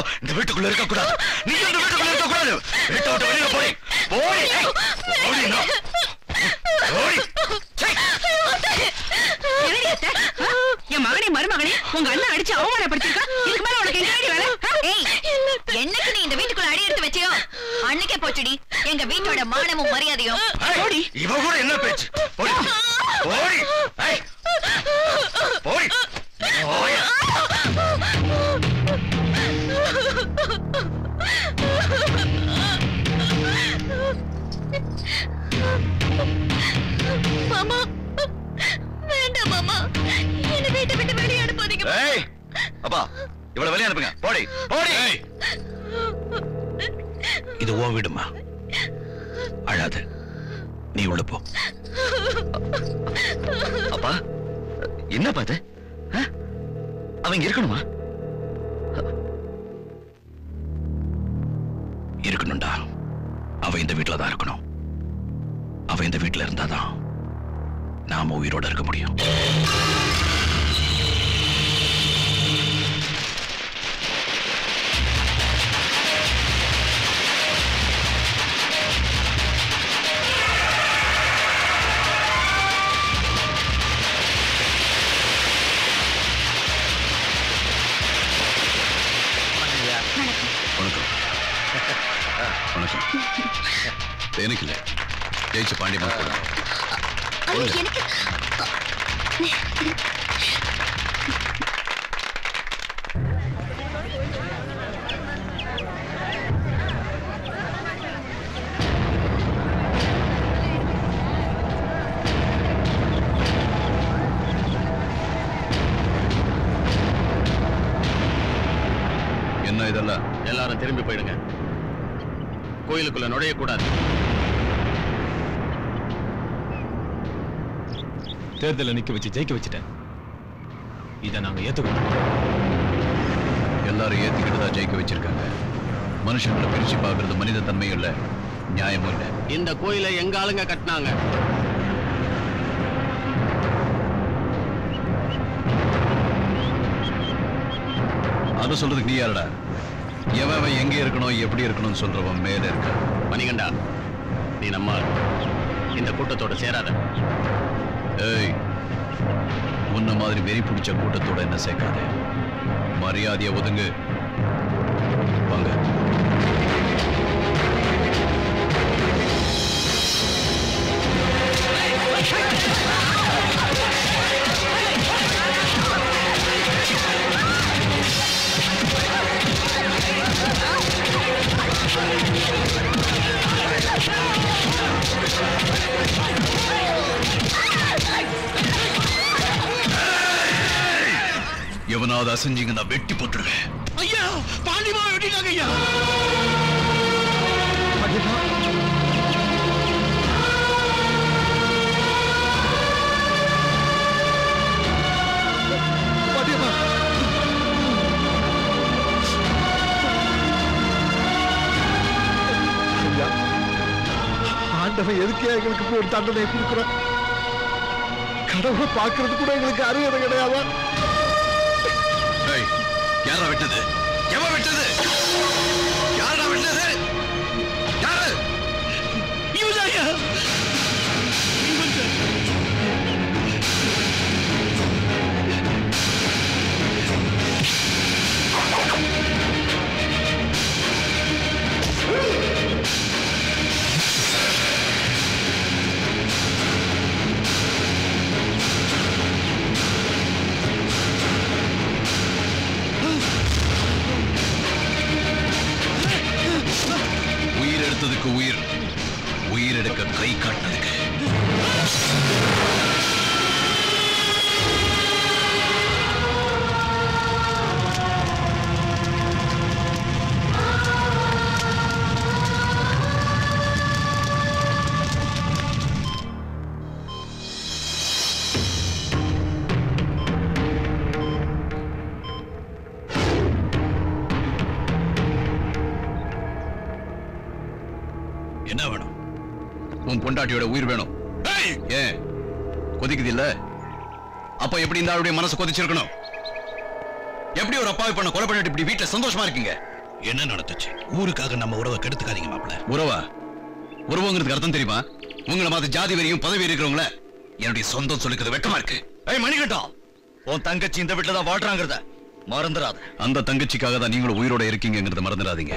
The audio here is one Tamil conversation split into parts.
இந்த வீட்டுக்குள்ள இருக்க கூடாது நீ இந்த வீட்டுக்குள்ள இருக்க கூடாது வீட்டை விட்டு வெளியில போய் போடி ஏய், போடி நான். போடி என்னடி அத்தை? ஆ? என் மகனே மருமகனே உங்க அண்ணன் அடிச்சு அவமானப்படுத்திருக்கா இதுக்கு மேல உனக்கு எங்கடி வேலை ஆ? ஏய் என்னைக்கு நீ இந்த வீட்டுக்குள்ள அடி எடுத்து வச்சியோ அன்னைக்கே போச்சுடி எங்க வீட்டோட மானமும் மரியாதையும் ஏய், இவ கூட என்ன பேச்சு போடி போடி ஏய், போடி போடி. மாமா வேண்டாம் மாமா என்ன வீட்டை விட்டு வெளியே அனுப்பாதீங்க ஏய் அப்பா இவ்வளவு வெளியே அனுப்புங்க போடி போடி இது உன் வீடுமா அழாத நீ உள்ள போ அப்பா என்ன பாத்து அவங்க இருக்கணுமா இருக்கணும்டா அவ இந்த வீட்டுல தான் இருக்கணும் அவ இந்த வீட்டுல இருந்தாதான் நாம உயிரோட இருக்க முடியும் வணக்கம் வணக்கம் எனக்கு இல்ல ஜெயிச்சு பாண்டியமா போடுங்க ஐயோ, எனக்கு என்ன இதெல்லாம் எல்லாரும் திரும்பி போயிடுங்க கோயிலுக்குள்ள நுழையக்கூடாது தேர்தலை நிக்க வச்சு ஜெயிக்க வச்சுட்டேன் இதை நாங்க ஏத்துக்கணும் எல்லாரும் ஏத்துக்கிட்டு தான் ஜெயிக்க வச்சிருக்காங்க மனுஷங்களை பிரிச்சு பார்க்கறது மனித தன்மையும் இல்ல நியாயமும் இல்ல இந்த கோயிலை எங்க ஆளுங்க கட்டினாங்க அது சொல்றதுக்கு நீ யாருடா எவன் அவன் எங்க இருக்கணும் எப்படி இருக்கணும்னு சொல்றவன் மேல இருக்க மணிகண்டா நீ நம்ம ஆள். இந்த கூட்டத்தோட சேராத ஏய் உன்ன மாதிரி வெறி பிடிச்ச கூட்டத்தோட என்ன சேர்க்காதே மரியாதையை ஒதுங்கு வாங்க எவனாவது அசைஞ்சிங்க நான் வெட்டி போட்டுருவேன் ஐயா பாண்டிமா வெட்டிட்டாங்க ஐயா ஆண்டவன் எதுக்கு எங்களுக்கு இப்படி ஒரு தண்டனை கொடுக்குறான் கடவுளை பார்க்கறது கூட எங்களுக்கு அறியது கிடையாதா ஏய் யாரா வெட்டது எவன் வெட்டது யாரா வெட்டது யாரு இவன் ஐயா உயிர் எடுத்ததுக்கு உயிர் உயிர் எடுக்க கை காட்டினதுக்கு என்ன வேணும் உன் பொண்டாட்டியோட உயிர் வேணும் ஏன் கொதிக்குது இல்ல அப்ப எப்படி இந்த ஆளுடைய மனசு கொதிச்சிருக்கணும் எப்படி ஒரு அப்பாவி பண்ண கொலை பண்ணிட்டு இப்படி வீட்டுல சந்தோஷமா இருக்கீங்க என்ன நடந்துச்சு ஊருக்காக நம்ம உறவை கெடுத்துக்காதீங்க மாப்பிள உறவா உறவுங்கிறதுக்கு அர்த்தம் தெரியுமா உங்களை மாதிரி ஜாதி வெறியும் பதவி இருக்கிறவங்கள என்னுடைய சொந்தம் சொல்லிக்கிறது வெக்கமா இருக்கு ஏய் மணிகண்டம் உன் தங்கச்சி இந்த வீட்டுல தான் வாழ்றாங்கிறத மறந்துடாத அந்த தங்கச்சிக்காக தான் நீங்களும் உயிரோட இருக்கீங்கிறத மறந்துடாதீங்க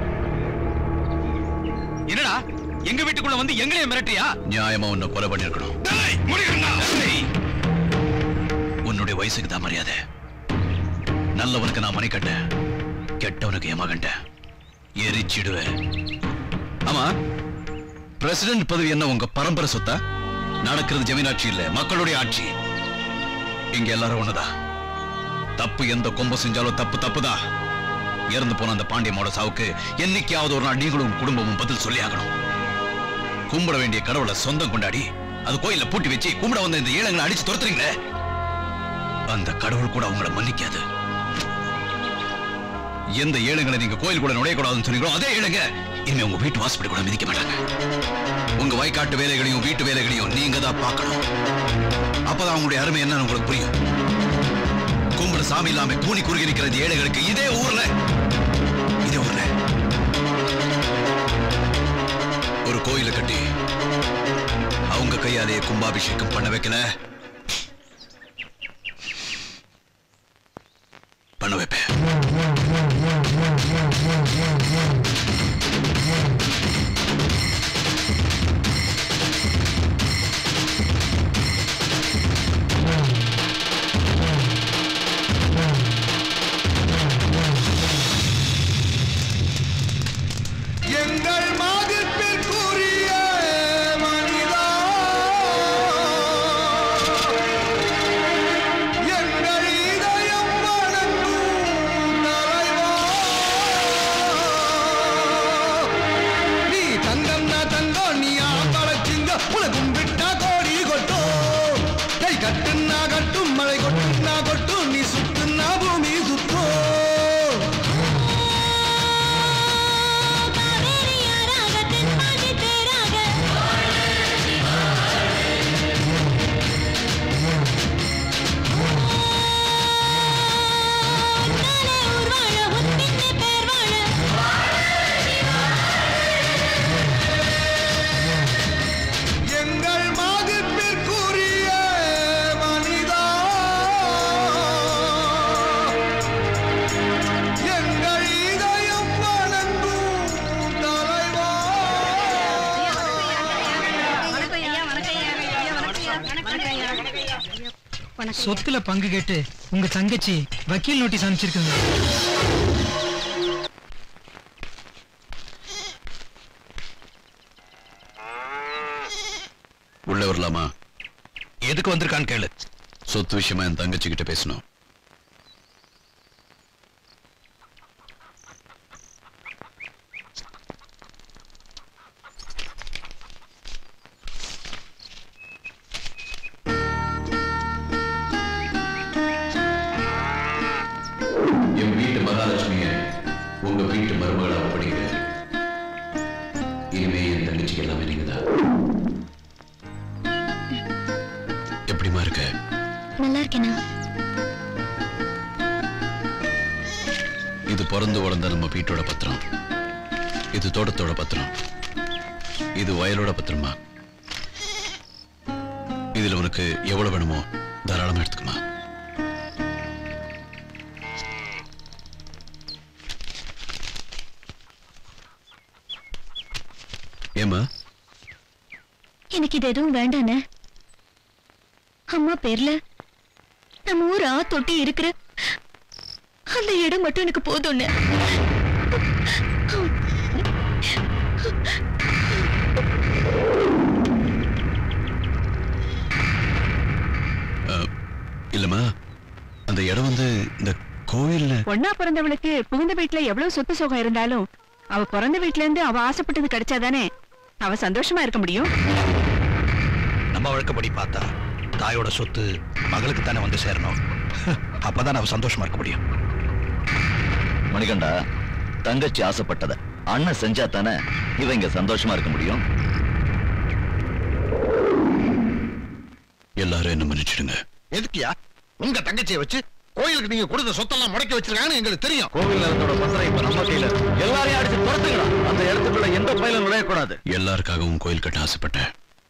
என்னடா எங்க வீட்டுக்குள்ள வந்து எங்களையும் மிரட்டியா நியாயமா உன்னை கொலை பண்ணிருக்கணும் டேய், மணிகண்டா டேய், உன்னுடைய வயசுக்கு தான் மரியாதை நல்லவனுக்கு நான் மணிக்கட்டேன் கெட்டவனுக்கு ஏமாகண்டேன் எரிச்சிடுவேன் ஆமா பிரசிடென்ட் பதவி என்ன உங்க பரம்பரை சொத்தா நடக்கிறது ஜமீனாட்சி இல்ல மக்களுடைய ஆட்சி இங்க எல்லாரும் ஒண்ணுதான் தப்பு எந்த கொம்ப செஞ்சாலும் தப்பு தப்புதான் இறந்து போன அந்த பாண்டியமோட சாவுக்கு என்னைக்காவது ஒரு நாள் நீங்களும் உங்க குடும்பமும் பதில் சொல்லி ஆகணும் கும்பிட வேண்டிய கடவுளை சொந்தம் கொண்டாடி அது கோயில பூட்டி வச்சு கும்பிட வந்த இந்த ஏழைங்களை அடிச்சு துரத்துறீங்களே அந்த கடவுள் கூட அவங்கள மன்னிக்காது எந்த ஏழைங்களை நீங்க கோயில் கூட நுழையக்கூடாதுன்னு சொன்னீங்களோ அதே ஏழைங்க இனிமே உங்க வீட்டு வாசப்படி கூட மிதிக்க மாட்டாங்க உங்க வயக்காட்டு வேலைகளையும் வீட்டு வேலைகளையும் நீங்க தான் பார்க்கணும் அப்பதான் உங்களுடைய அருமை என்னன்னு உங்களுக்கு புரியும் கும்பிட சாமி இல்லாம கூனி குறுகி நிக்கிற இந்த ஏழைகளுக்கு இதே ஊர்ல இதே ஊர்ல ஒரு கோயிலை கட்டி அவங்க கையாலேயே கும்பாபிஷேகம் பண்ண வைக்கல பண்ண வைப்பேன் எங்கள் மதிப்பிற்குரிய மனிதா எங்கள் இதயம் வணங்கும் தலைவா நீ தங்கம் நான் தங்கம் நீ ஆம்பளச்சிங்க உலகம் விட்டா கோடி கொட்டும் கை கட்டுன்னா கட்டும் மழை கொட்டுன்னா கொட்டும் நீ சுத்துன்னா பூமி சுத்தும் எங்கள் மதிப்பிற்குரிய மனிதா எங்கள் இதயம் வணங்கும் தலைவா சொத்துல பங்கு கேட்டு உங்க தங்கச்சி வக்கீல் நோட்டீஸ் அனுப்பிச்சிருக்குங்க உள்ள வரலாமா எதுக்கு வந்திருக்கான்னு கேளு சொத்து விஷயமா என் தங்கச்சி கிட்ட பேசணும் என் வீட்டு மகாலட்சுமிய உங்க வீட்டு மருமகளா ஒப்படைக்கிறேன் இனிமே என் தங்கச்சிக்கு எல்லாமே நீங்கதான் எப்படிமா இருக்க நல்லா இருக்கேனா இது பிறந்து வளர்ந்த நம்ம வீட்டோட பத்திரம் இது தோட்டத்தோட பத்திரம் இது வயலோட பத்திரமா இதுல உனக்கு எவ்வளவு வேணுமோ தாராளமா எடுத்துக்கமா ஏமா எனக்கு இது எதுவும் வேண்டானே அம்மா பேர்ல நம்ம ஊர் ஆ தொட்டி இருக்கிற அந்த இடம் மட்டும் எனக்கு போதும்னு இல்லம்மா அந்த இடம் வந்து இந்த கோயில்ல பொண்ணா பிறந்தவளுக்கு புகுந்த வீட்டுல எவ்வளவு சொத்து சுகம் இருந்தாலும் அவ பிறந்த வீட்ல இருந்து அவ ஆசைப்பட்டது கிடைச்சாதானே அவ சந்தோஷமா இருக்க முடியும் நம்ம வழக்கப்படி பார்த்தா தாயோட சொத்து மகளுக்கு தானே வந்து சேரணும் அப்பதான் அவ சந்தோஷமா இருக்க முடியும் மணிகண்டா தங்கச்சி ஆசைப்பட்டத அண்ணன் செஞ்சா தானே இவங்க சந்தோஷமா இருக்க முடியும் எல்லாரும் என்ன மன்னிச்சிடுங்க எதுக்கியா உங்க தங்கச்சியை வச்சு கோயிலுக்கு நீங்க கொடுத்த சொத்தெல்லாம் முடக்கி வச்சிருக்காங்கன்னு எங்களுக்கு தெரியும் கோவில் நிலத்தோட பத்திரம் இப்ப நம்ம கையில இருக்கு. எல்லாரையும் அடிச்சு துரத்துங்களா அந்த இடத்துக்குள்ள எந்த பயிலும் நுழையக்கூடாது எல்லாருக்காகவும் கோயில் கட்ட ஆசைப்பட்டேன்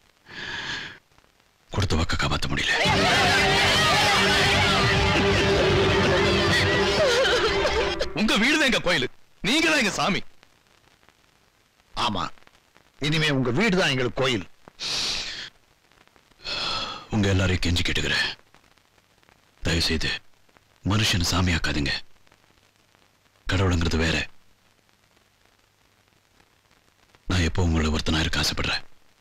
கொடுத்த வக்க காப்பாற்ற முடியல உங்க வீடு தான் எங்க கோயில் நீங்க தான் எங்க சாமி ஆமா இனிமே உங்க வீடு தான் எங்களுக்கு கோயில் உங்க எல்லாரையும் கெஞ்சி கேட்டுக்கிறேன் தயவு செய்து மனுஷன் சாமியாக்காதீங்க கடவுளுங்கிறது வேற நான் எப்போ உங்களை ஒருத்தனா இருக்க ஆசைப்படுறேன்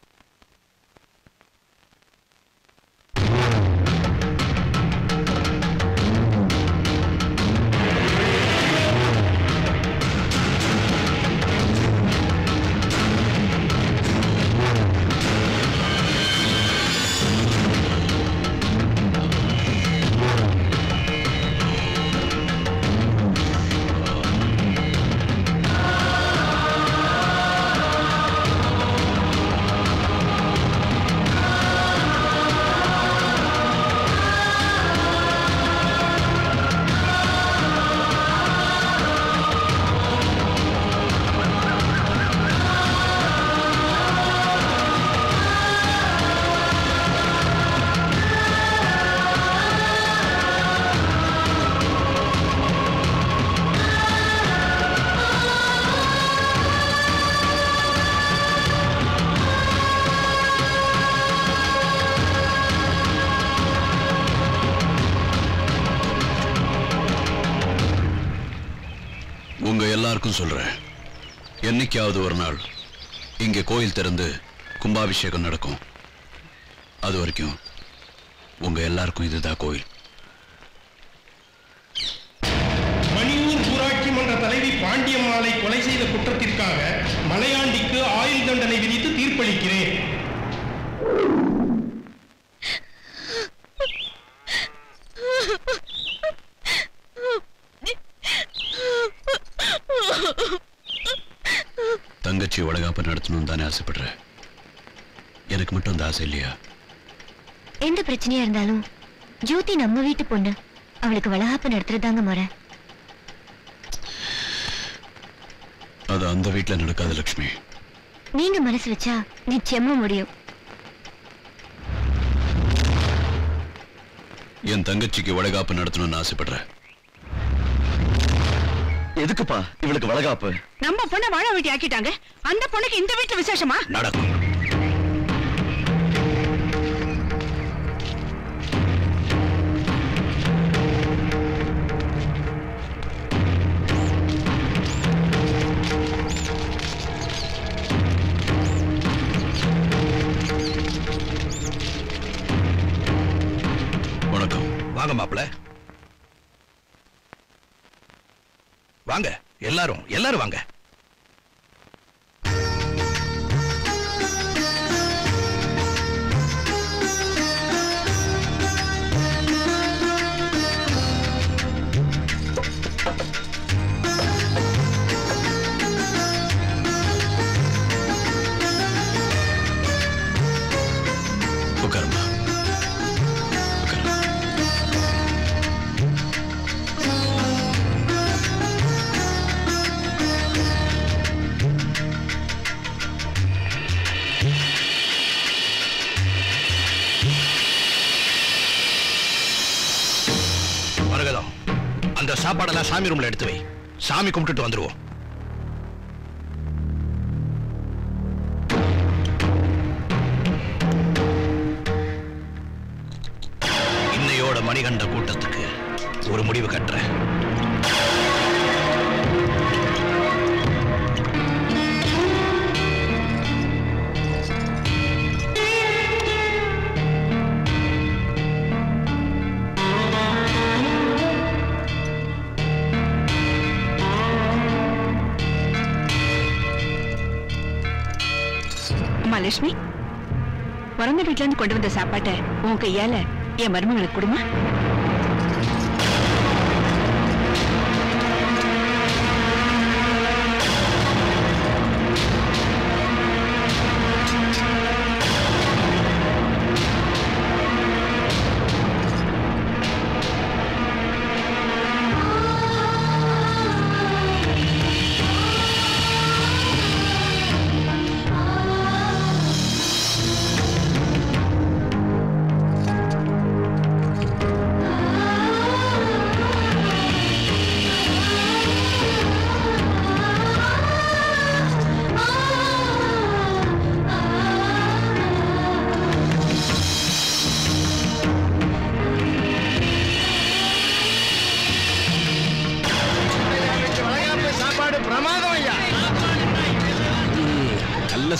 உங்க எல்லாருக்கும் சொல்றேன் என்னைக்காவது ஒரு நாள் இங்க கோயில் திறந்து கும்பாபிஷேகம் நடக்கும் அது வரைக்கும் உங்க எல்லாருக்கும் இதுதான் கோயில் மணியூர் ஊராட்சி மன்ற தலைவி பாண்டியம்மாளை கொலை செய்த குற்றத்திற்காக மலையாண்டிக்கு ஆயுள் தண்டனை விதித்து தீர்ப்பளிக்கிறேன் தங்கச்சி வளகாப்பு நடத்தணும்னு தானே ஆசைப்படுறேன் எனக்கு மட்டும் அந்த ஆசை இல்லையா எந்த பிரச்சனையா இருந்தாலும் ஜோதி நம்ம வீட்டு பொண்ணு அவளுக்கு வளகாப்பு நடத்துறதாங்க முறை அது அந்த வீட்டுல நடக்காது லக்ஷ்மி நீங்க மனசு வச்சா நிச்சயமா முடியும் என் தங்கச்சிக்கு வளகாப்பு நடத்தணும்னு ஆசைப்படுறேன் எதுக்குப்பா இவளுக்கு வளகாப்பு நம்ம பொண்ணை வாழ வெட்டி ஆக்கிட்டாங்க அந்த பொண்ணுக்கு இந்த வீட்டு விசேஷமா நடக்கும் வணக்கம் வாங்க மாப்பிள வாங்க எல்லாரும் எல்லாரும் வாங்க உட்காருமா உட்காரு மரகதம் அந்த சாப்பாடெல்லாம் சாமி ரூம்ல எடுத்து வை சாமி கும்பிட்டுட்டு வந்துருவோம் இன்னையோட மணிகண்ட கூட்டத்துக்கு ஒரு முடிவு கட்டுறேன் அம்மா லட்சுமி பிறந்த வீட்ல இருந்து கொண்டு வந்த சாப்பாட்டை உன் கையால என் மருமகளுக்கு கொடுமா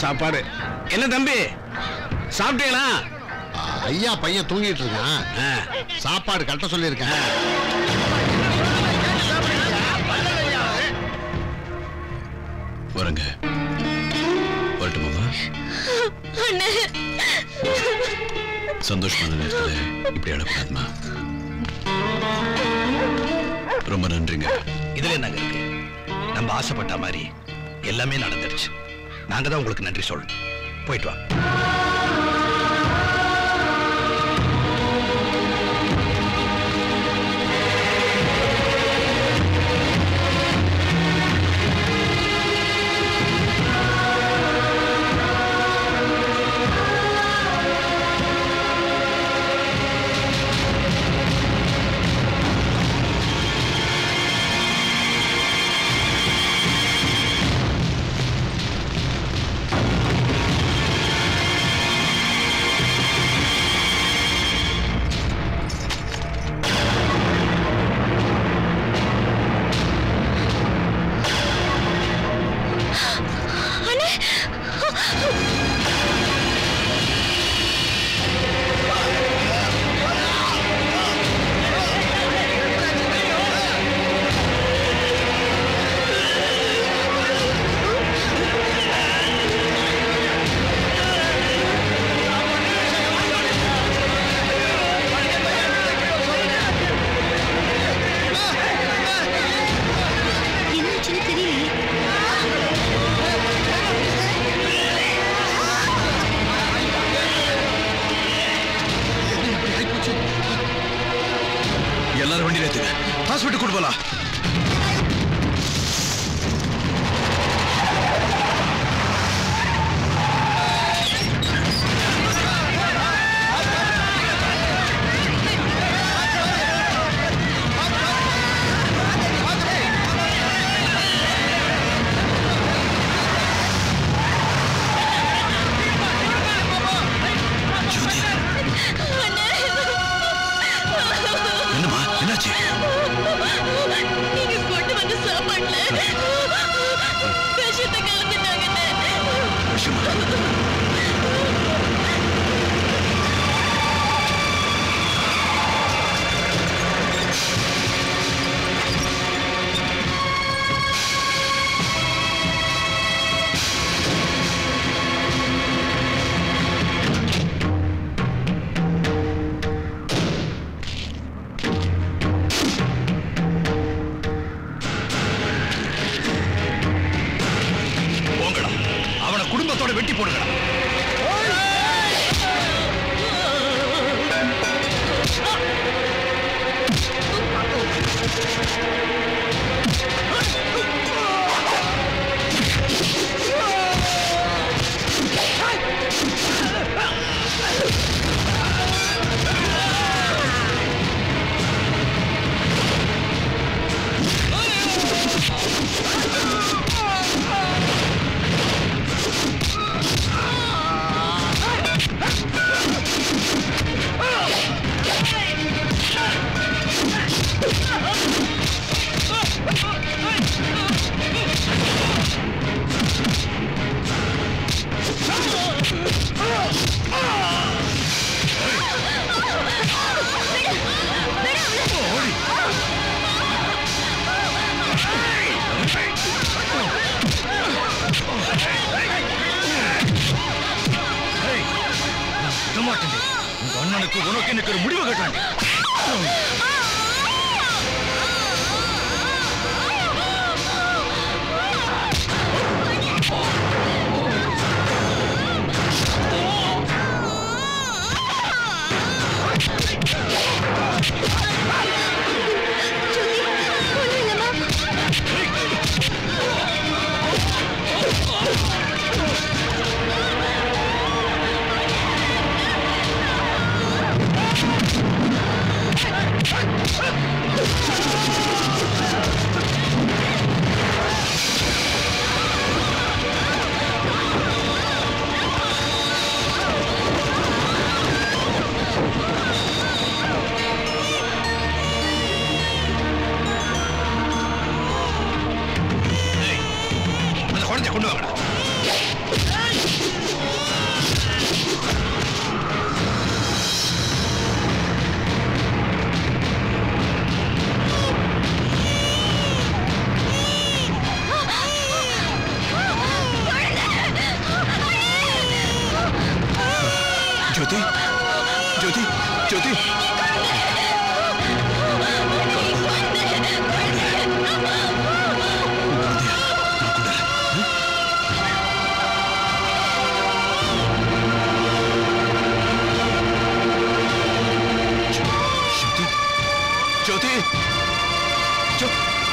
சாப்பாடு என்ன தம்பி சாப்பிட்டீங்களா ஐயா பையன் தூங்கிட்டு இருக்கான் சாப்பாடு கட்ட சொல்லியிருக்கேன் வரங்க வரட்டுமாமா அண்ணே சந்தோஷமான நேரத்துல இப்படி அழக்கூடாதுமா ரொம்ப நன்றிங்க இதுல என்னங்க இருக்கு நம்ம ஆசைப்பட்ட மாதிரி எல்லாமே நடந்துருச்சு நாங்க தான் உங்களுக்கு நன்றி சொல்லணும் போயிட்டு வா என்னாச்சுன்னு தெரியலையே எல்லாரும் வண்டியில ஏத்துங்க ஹாஸ்பிட்டல் கூட்டு போலாம் என்னம்மா என்னாச்சு நீங்க கொண்டு வந்த சாப்பாட்டுல விஷத்தை கலந்துட்டாங்கண்ணே போங்கடா அவனை குடும்பத்தோட வெட்டி போடுங்கடா மாட்டேன் உங்க அண்ணனுக்கு உனக்கு எனக்கு ஒரு முடிவு கட்டாண்டி ஆ ஜோதி ஜோதி ஜோ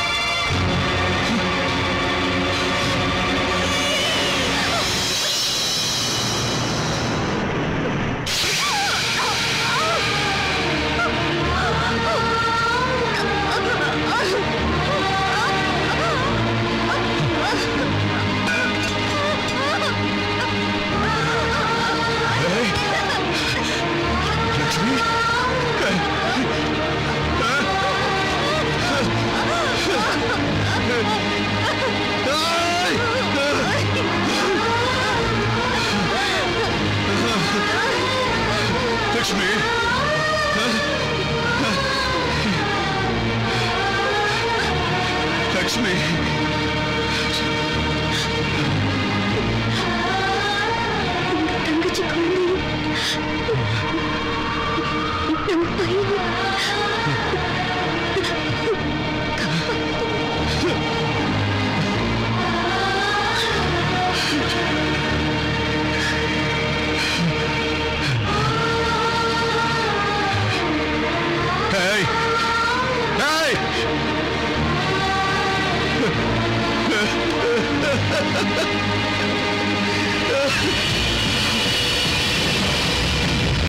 லட்சுமி லட்சுமி லட்சுமி